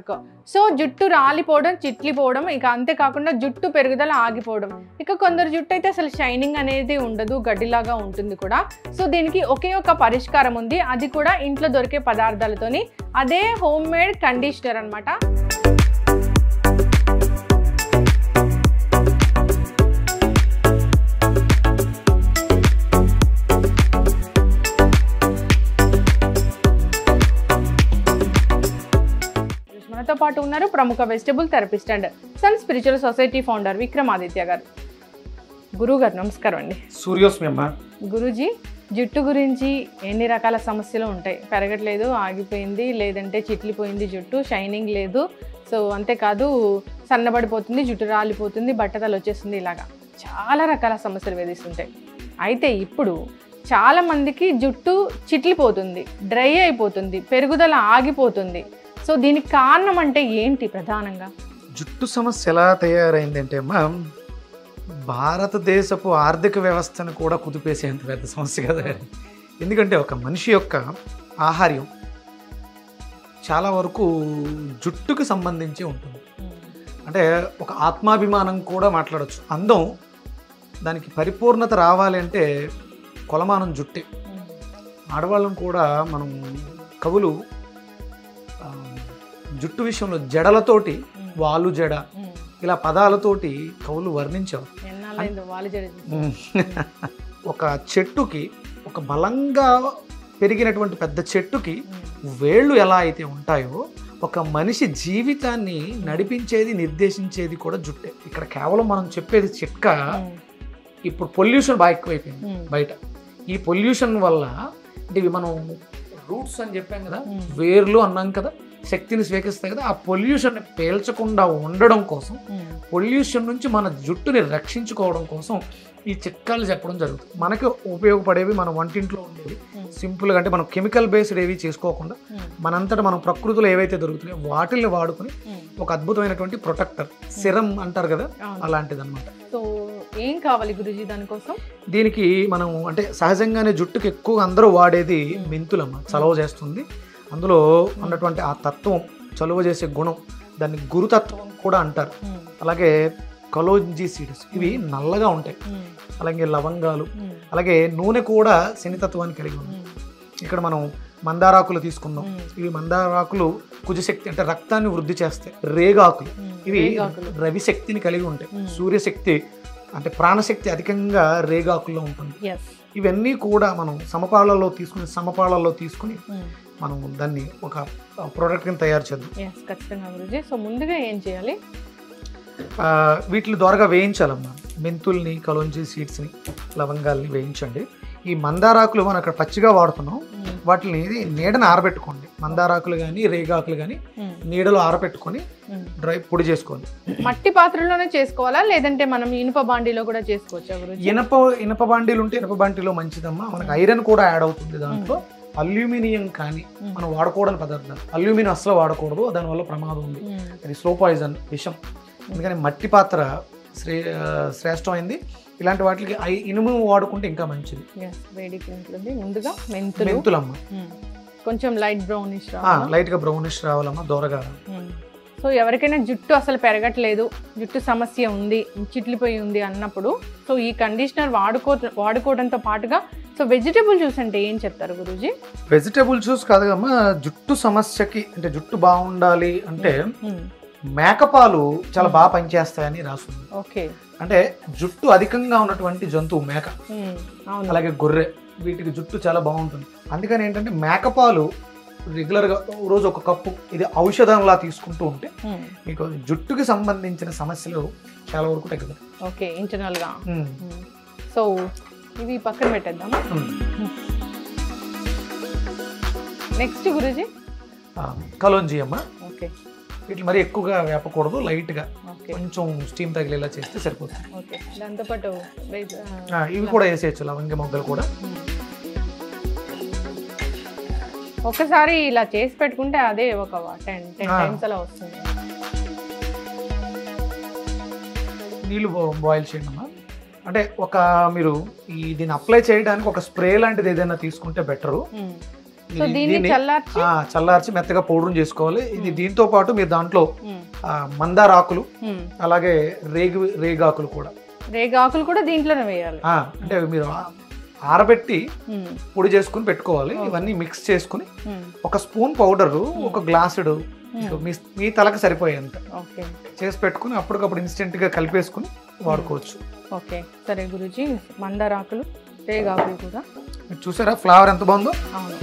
మటుకు సో జుట్టు రాలిపోవడం చిట్లిపోవడం ఇక అంతేకాకుండా జుట్టు పెరుగుదల ఆగిపోవడం ఇక కొందరు జుట్టు అయితే అసలు షైనింగ్ అనేది ఉండదు గడ్డిలాగా ఉంటుంది కూడా సో దీనికి ఒకే ఒక పరిష్కారం ఉంది అది కూడా ఇంట్లో దొరికే పదార్థాలతోని అదే హోమ్ మేడ్ కండిషనర్ అనమాట మనతో పాటు ఉన్నారు ప్రముఖ vegetable therapist and sun spiritual society founder Vikramaditya garu గురువు గారు నమస్కారం అండి సూర్యోస్మి అమ్మ గురూజీ జుట్టు గురించి ఎన్ని రకాల సమస్యలు ఉంటాయి పెరగట్లేదు ఆగిపోయింది లేదంటే చిట్లిపోయింది జుట్టు షైనింగ్ లేదు సో అంతేకాదు సన్నబడిపోతుంది జుట్టు రాలిపోతుంది బట్టతలు వచ్చేస్తుంది ఇలాగా చాలా రకాల సమస్యలు వేధిస్తుంటాయి అయితే ఇప్పుడు చాలా మందికి జుట్టు చిట్లిపోతుంది డ్రై అయిపోతుంది పెరుగుదల ఆగిపోతుంది సో దీనికి కారణం అంటే ఏంటి ప్రధానంగా జుట్టు సమస్య ఎలా తయారైందంటే అమ్మ భారతదేశపు ఆర్థిక వ్యవస్థను కూడా కుదిపేసేంత పెద్ద సమస్య కదా అది. ఎందుకంటే ఒక మనిషి యొక్క ఆహార్యం చాలా వరకు జుట్టుకు సంబంధించి ఉంటుంది అంటే ఒక ఆత్మాభిమానం కూడా మాట్లాడొచ్చు అందం దానికి పరిపూర్ణత రావాలి అంటే కొలమానం జుట్టే ఆడవాళ్ళను కూడా మనం కవులు ఆ, జుట్టు విషయంలో జడలతోటి వాలు జడ ఇలా పదాలతోటి కవులు వర్ణించారు ఎన్నాళ్ళైందో వాళ్ళు జరి ఒక చెట్టుకి ఒక బలంగా పెరిగినటువంటి పెద్ద చెట్టుకి వేళ్ళు ఎలా అయితే ఉంటాయో ఒక మనిషి జీవితాన్ని నడిపించేది నిర్దేశించేది కూడా జుట్టే ఇక్కడ కేవలం మనం చెప్పేది చిట్కా ఇప్పుడు పొల్యూషన్ బాగా ఎక్కువైపోయింది బయట ఈ పొల్యూషన్ వల్ల అంటే ఇవి మనం రూట్స్ అని చెప్పాం కదా వేర్లు అన్నాం కదా శక్తిని స్వీకరిస్తాయి కదా ఆ పొల్యూషన్ పేల్చకుండా ఉండడం కోసం పొల్యూషన్ నుంచి మన జుట్టుని రక్షించుకోవడం కోసం ఈ చిట్కాలు చెప్పడం జరుగుతుంది మనకి ఉపయోగపడేవి మన వంటింట్లో ఉండేవి సింపుల్గా అంటే మనం కెమికల్ బేస్డ్ ఏవి చేసుకోకుండా మనంతటా మనం ప్రకృతిలో ఏవైతే దొరుకుతున్నాయో వాటిల్ని వాడుకొని ఒక అద్భుతమైనటువంటి ప్రొటెక్టర్ సిరం అంటారు కదా అలాంటిది అనమాట సో ఏం కావాలి గురుజీ దానికోసం దీనికి మనం అంటే సహజంగానే జుట్టుకి ఎక్కువ అందరూ వాడేది మెంతులమ్మ చలవ చేస్తుంది అందులో ఉన్నటువంటి ఆ తత్వం చలువ చేసే గుణం దాన్ని గురుతత్వం కూడా అంటారు అలాగే కలోంజీ సీడ్స్ ఇవి నల్లగా ఉంటాయి అలాగే లవంగాలు అలాగే నూనె కూడా శనితత్వాన్ని కలిగి ఉంది ఇక్కడ మనం మందారాకులు తీసుకుందాం ఇవి మందారాకులు కుజశక్తి అంటే రక్తాన్ని వృద్ధి చేస్తాయి రేగాకులు ఇవి రేగాకులు. రవి శక్తిని కలిగి ఉంటాయి సూర్యశక్తి అంటే ప్రాణశక్తి అధికంగా రేగాకుల్లో ఉంటుంది ఎస్ ఇవన్నీ కూడా మనం సమపాళల్లో తీసుకుని సమపాళల్లో తీసుకుని మనం దాన్ని ఒక ప్రోడక్ట్ కింద తయారు చేద్దాం ఎస్ ఖచ్చితంగా గురుజీ సో ముందుగా ఏం చేయాలి ఆ, వీటిని దోరగా వేయించాలమ్మా మెంతుల్ని కలోంజీ సీడ్స్ని లవంగాల్ని వేయించండి ఈ మందారాకులు మనం అక్కడ పచ్చిగా వాడుతున్నాం వాటిని నీడని ఆరబెట్టుకోండి మందారాకులు కానీ రేగాకులు కానీ నీడలో ఆరబెట్టుకొని డ్రై పొడి చేసుకోండి మట్టి పాత్రలోనే చేసుకోవాలా లేదంటే మనం ఇనుప బాండీలో కూడా చేసుకోవచ్చా గురుజీ ఇనప ఇనప బాండీలు ఉంటే ఇనప బాండీలో మంచిదమ్మా మనకు ఐరన్ కూడా యాడ్ అవుతుంది దాంట్లో అల్యూమినియం కానీ మనం వాడకూడని పదార్థాలు అల్యూమినియం అసలు వాడకూడదు దానివల్ల ప్రమాదం ఉంది అది స్లో పాయిజన్ విషం అందుకని మట్టి పాత్ర శ్రే ఆ, శ్రేష్టమైంది ఇలాంటి వాటికి ఐ ఇనుము వాడుకుంటే ఇంకా మంచిది ఎస్ వేడికి ఉంటుంది ముందుగా మెంతులు మెంతులమ్మ మ్మ్. కొంచెం లైట్ బ్రౌనిష్ ఆ, లైట్గా బ్రౌనిష్ రావాలమ్మా దోరగా సో ఎవరికైనా జుట్టు అసలు పెరగట్లేదు జుట్టు సమస్య ఉంది చిట్లిపోయి ఉంది అన్నప్పుడు సో ఈ కండిషనర్ వాడుకో వాడుకోవడంతో పాటుగా సో వెజిటేబుల్ జ్యూస్ అంటే ఏం చెప్తారు గురూజీ వెజిటేబుల్ జ్యూస్ కాదుగమ్మా జుట్టు సమస్యకి అంటే జుట్టు బాగుండాలి అంటే మేకపాలు చాలా బాగా పనిచేస్తాయని రాస్తుంది ఓకే అంటే జుట్టు అధికంగా ఉన్నటువంటి జంతువు మేక అవును అలాగే గొర్రె వీటికి జుట్టు చాలా బాగుంటుంది అందుకని ఏంటంటే మేకపాలు రెగ్యులర్గా రోజు ఒక కప్పు ఇది ఔషధంలా తీసుకుంటూ ఉంటే మ్మ్. మీకు జుట్టుకి సంబంధించిన సమస్యలు చాలా వరకు తగ్గుతాయి ఓకే ఇంటర్నల్గా ఉమ్. సో ఇవి పక్కన పెట్టేద్దామా ఉమ్. నెక్స్ట్ గురూజీ ఆ, కలోంజీ అమ్మ ఓకే వీటిని మరి ఎక్కువగా వేపకూడదు లైట్గా ఓకే కొంచెం స్టీమ్ తగిలేలా చేస్తే సరిపోతుంది ఓకే దాంతోపాటు వే- ఆ, ఆ, ఇవి కూడా వేసేయచ్చు లవంగ మొగ్గలు కూడా ఒకసారి ఇలా చేసి పెట్టుకుంటే అదే ఒక టెన్ టెన్ ఆ. టైమ్స్ అలా వస్తుంది నీళ్ళు బాయిల్ చేయండి అమ్మా అంటే ఒక మీరు ఈ దీన్ని అప్లై చేయడానికి ఒక స్ప్రే లాంటిది ఏదైనా తీసుకుంటే బెటరు మ్మ్. సో ఇది- దీన్ని దీన్ని చల్లార్చి ఆ, చల్లార్చి మెత్తగా పౌడర్ చేసుకోవాలి ఇది దీంతో పాటు మీరు దాంట్లో ఉమ్, ఆ, మందార ఆకులు ఉమ్. అలాగే రేగు రేగాకులు కూడా రేగు ఆకులు కూడా దీంట్లోనే వేయాలి ఆ, అంటే అవి మీరు ఆ- ఆరబెట్టి ఉమ్, పొడి చేసుకుని పెట్టుకోవాలి ఇవన్నీ మిక్స్ చేసుకుని ఉమ్, ఒక స్పూన్ పౌడర్ ఒక గ్లాసుడు మీ మీ తలకు సరిపోయేంత ఓకే చేసి పెట్టుకుని అప్పటికప్పుడు ఇన్స్టెంట్ గా కలిపేసుకుని వాడుకోవచ్చు ఓకే సరే గురుజీ మందారాకులు రేగాకులు కూడా మీరు చూసారా ఫ్లవర్ ఎంత బాగుందో అవును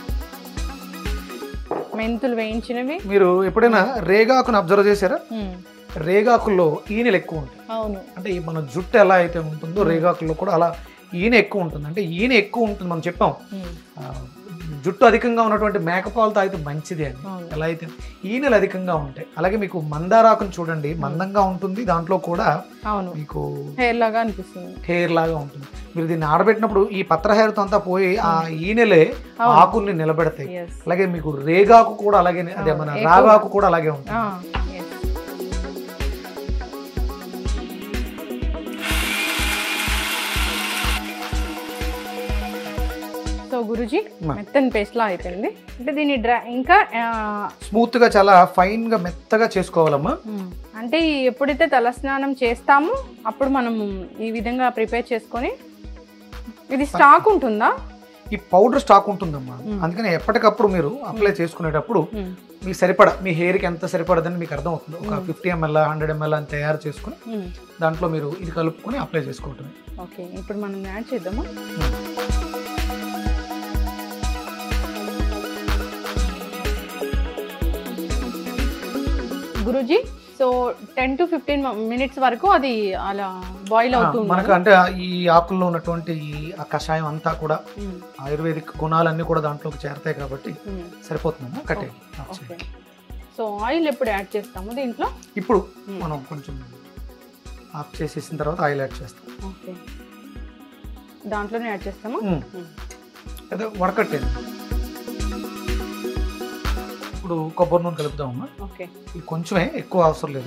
మెంతులు వేయించినవి మీరు ఎప్పుడైనా రేగాకును అబ్జర్వ్ చేశారా ఉమ్, రేగాకుల్లో ఈనెలు ఎక్కువ ఉంటాయి అవును అంటే ఈ మన జుట్టు ఎలా అయితే ఉంటుందో రేగాకుల్లో కూడా అలా ఈయన ఎక్కువ ఉంటుంది అంటే ఈయన ఎక్కువ ఉంటుంది మనం చెప్పాం ఉమ్, ఆ, జుట్టు అధికంగా ఉన్నటువంటి మేకపాలు తాగితే మంచిది అని అవును ఎలా అయితే ఈనెలు అధికంగా ఉంటాయి అలాగే మీకు మందారాకును చూడండి మందంగా ఉంటుంది దాంట్లో కూడా అవును మీకు హెయిర్ లాగా అనిపిస్తుంది హెయిర్ లాగా ఉంటుంది మీరు దీన్ని ఆడబెట్టినప్పుడు ఈ పత్ర హెయిర్తో అంతా పోయి ఆ ఈనెలే అవును. ఆకుల్ని నిలబెడతాయి ఎస్ అలాగే మీకు రేగాకు కూడా అలాగే అదే మన ఎక్కువ. రాగాకు కూడా అలాగే ఉంటుంది సో గురుజీ మా. మెత్తని పేస్ట్ లా అయిపోయింది అంటే దీన్ని డ్రై ఇంకా ఆ, స్మూత్ గా చాలా ఫైన్ గా మెత్తగా చేసుకోవాలమ్మా ఉమ్, అంటే ఈ ఎప్పుడైతే తలస్నానం చేస్తామో అప్పుడు మనం ఈ విధంగా ప్రిపేర్ చేసుకొని ఇది స్టాక్ ఉంటుందా ఈ పౌడర్ స్టాక్ ఉంటుందమ్మా మ్మ్. అందుకని ఎప్పటికప్పుడు మీరు అప్లై చేసుకునేటప్పుడు ఉమ్, మీకు సరిపడ మీ హెయిర్కి ఎంత సరిపడదని మీకు అర్థం అవుతుంది ఒక మ్మ్. ఫిఫ్టీ ఎంఎల్ హండ్రెడ్ ఎంఎల్ అని తయారు చేసుకుని ఉమ్, దాంట్లో మీరు ఇది కలుపుకొని అప్లై చేసుకోవటమే ఓకే ఇప్పుడు మనం యాడ్ చేద్దామా Guruji so ten to fifteen minutes వరకు అది అలా బాయిల్ ఆ, అవుతుంది మనకు అంటే ఈ ఆకుల్లో ఉన్నటువంటి ఈ ఆ కషాయం అంతా కూడా ఉమ్, ఆయుర్వేదిక్ గుణాలన్నీ కూడా దాంట్లోకి చేరతాయి కాబట్టి ఉమ్, సరిపోతుందమ్మా కట్టే ఓకే సో ఆయిల్ ఎప్పుడు యాడ్ చేస్తాము దీంట్లో ఇప్పుడు మ్మ్. మనం కొంచెం ఆఫ్ చేసేసిన తర్వాత ఆయిల్ యాడ్ చేస్తాం ఓకే దాంట్లోనే యాడ్ చేస్తామా మ్మ్. ఉమ్, అదే వడకట్టేది ఇప్పుడు కొబ్బరి నూనె కలుపుదామమ్మా ఓకే ఇది కొంచెమే ఎక్కువ అవసరం లేదు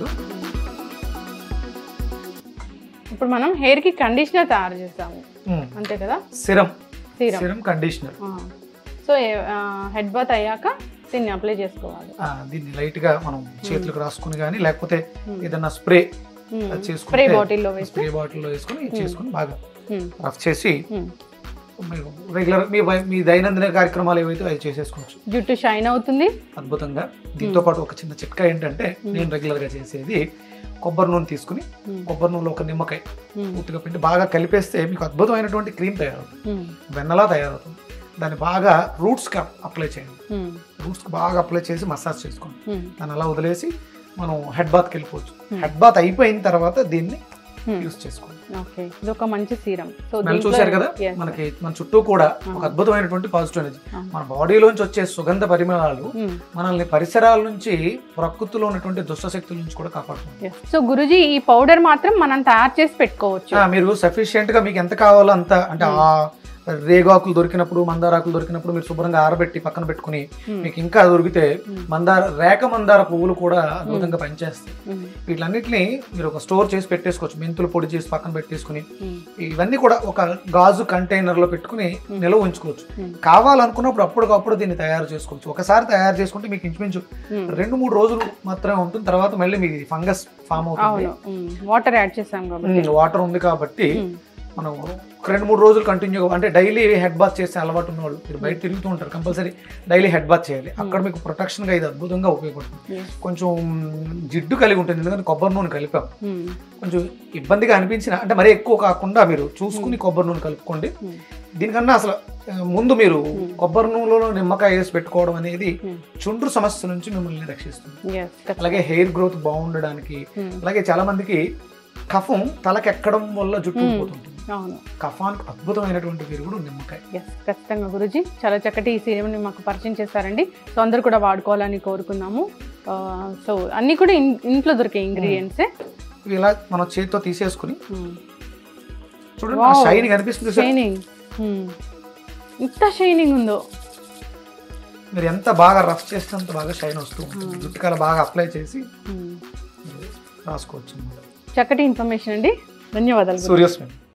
ఇప్పుడు మనం హెయిర్ కి కండిషనర్ తయారు చేస్తాము మ్మ్. అంతే కదా serum serum serum conditioner so head bath అయ్యాక దీన్ని అప్లై చేసుకోవాలి ఆ, దీన్ని లైట్ గా మనం చేతులకు రాసుకుని కానీ లేకపోతే మ్మ్. ఏదన్నా స్ప్రే ఉమ్, చేసుకుంటే స్ప్రే బాటిల్లో వేసి స్ప్రే బాటిల్లో వేసుకుని చేసుకుని బాగా ఉమ్, రఫ్ చేసి ఉమ్. మీరు రెగ్యులర్ మీ వై- మీ దైనందిన కార్యక్రమాలు ఏవైతే అవి చేసేసుకోవచ్చు జుట్టు షైన్ అవుతుంది అద్భుతంగా దీంతో పాటు ఒక చిన్న చిట్కా ఏంటంటే నేను రెగ్యులర్ గా చేసేది కొబ్బరి నూనె తీసుకుని ఉమ్, కొబ్బరి నూనెలో ఒక నిమ్మకాయ ఉమ్, పూర్తిగా పిండి బాగా కలిపేస్తే మీకు అద్భుతమైనటువంటి క్రీమ్ తయారవుతుంది ఉమ్, వెన్నలా తయారవుతుంది దాన్ని బాగా రూట్స్కి అప్లై చేయండి ఉమ్, రూట్స్కి బాగా అప్లై చేసి మసాజ్ చేసుకోండి ఉమ్, దాన్ని అలా వదిలేసి మనం హెడ్ బాత్కి వెళ్ళిపోవచ్చు హెడ్ బాత్ అయిపోయిన తర్వాత దీన్ని ఉమ్. యూస్ చేసుకోండి ఓకే ఇది ఒక మంచి సీరం సో స్మెల్ దీంట్లో- చూశారు కదా Yes, మనకి మన చుట్టూ కూడా ఒక అద్భుతమైనటువంటి పాజిటివ్ ఎనర్జీ Ah. మన బాడీలోంచి వచ్చే సుగంధ పరిమళాలు ఉమ్, మనల్ని పరిసరాల నుంచి ప్రకృతిలో ఉన్నటువంటి దుష్ట శక్తుల నుంచి కూడా కాపాడుతుంది yes. సో గురుజీ ఈ పౌడర్ మాత్రం మనం తయారు చేసి పెట్టుకోవచ్చు ఆ, మీరు సఫిషియెంట్ గా మీకు ఎంత కావాలో అంత అంటే ఆ రేగాకులు దొరికినప్పుడు మందారాకులు దొరికినప్పుడు మీరు శుభ్రంగా ఆరబెట్టి పక్కన పెట్టుకుని ఉమ్, మీకు ఇంకా దొరికితే ఉమ్, మందార రేఖ మందార పువ్వులు కూడా అద్భుతంగా పనిచేస్తాయి ఉమ్, వీటిలన్నిటిని మీరు ఒక స్టోర్ చేసి పెట్టేసుకోవచ్చు మెంతులు పొడి చేసి పక్కన పెట్టేసుకుని ఉమ్, ఇవన్నీ కూడా ఒక గాజు కంటైనర్ లో పెట్టుకుని నిల్వ ఉంచుకోవచ్చు ఉమ్, కావాలనుకున్నప్పుడు అప్పటికప్పుడు దీన్ని తయారు చేసుకోవచ్చు ఒకసారి తయారు చేసుకుంటే మీకు ఇంచుమించు ఉమ్. రెండు మూడు రోజులు మాత్రమే ఉంటుంది తర్వాత మళ్ళీ మీకు ఫంగస్ ఫామ్ అవుతుంది అవును వాటర్ యాడ్ చేసాం కాబట్టి వాటర్ ఉంది కాబట్టి ఉమ్, మనం ఒక రెండు మూడు రోజులు కంటిన్యూగా అంటే డైలీ హెడ్ బాత్ చేసే అలవాటు ఉన్న వాళ్ళు మీరు బయట తిరుగుతూ ఉంటారు కంపల్సరీ డైలీ హెడ్ బాత్ చేయాలి అక్కడ మీకు ప్రొటెక్షన్గా ఇది అద్భుతంగా ఉపయోగపడుతుంది yes. కొంచెం జిడ్డు కలిగి ఉంటుంది ఎందుకంటే కొబ్బరి నూనె కలిపాం ఉమ్, కొంచెం ఇబ్బందిగా అనిపించిన అంటే మరీ ఎక్కువ కాకుండా మీరు చూసుకుని కొబ్బరి నూనె కలుపుకోండి ఉమ్, దీనికన్నా అసలు ఆ, ముందు మీరు కొబ్బరి నూనెలో నిమ్మకాయ వేసి పెట్టుకోవడం అనేది ఉమ్. చుండ్రు సమస్య నుంచి మిమ్మల్ని రక్షిస్తుంది yes, ఖచ్చితంగా. అలాగే హెయిర్ గ్రోత్ బాగుండడానికి ఉమ్, అలాగే చాలా మందికి కఫం తలకెక్కడం వల్ల జుట్టు Hmm. ఊడిపోతుంటుంది అవును కఫానికి అద్భుతమైనటువంటి విరుగుడు నిమ్మకాయ ఎస్ ఖచ్చితంగా గురుజీ చాలా చక్కటి ఈ సీరంని మాకు పరిచయం చేశారండి సో అందరు కూడా వాడుకోవాలని కోరుకున్నాము ఆ, సో అన్నీ కూడా ఇన్- ఇంట్లో దొరికే ఇంగ్రీడియంట్సే ఇవి ఇలా మనం చేతితో తీసేసుకుని చూడండి ఆ Wow. షైనింగ్ అనిపిస్తుంది సార్ షైనింగ్ ఇంత షైనింగ్ ఉందో మీరు ఎంత బాగా రఫ్ చేస్తే అంత బాగా షైన్ వస్తూ ఉంటుంది జుట్టుకల బాగా అప్లై చేసి ఉమ్. మీరు రాసుకోవచ్చు అన్నమాట చక్కటి ఇన్ఫర్మేషన్ అండి ధన్యవాదాలు గురూజీ. సూర్యస్మి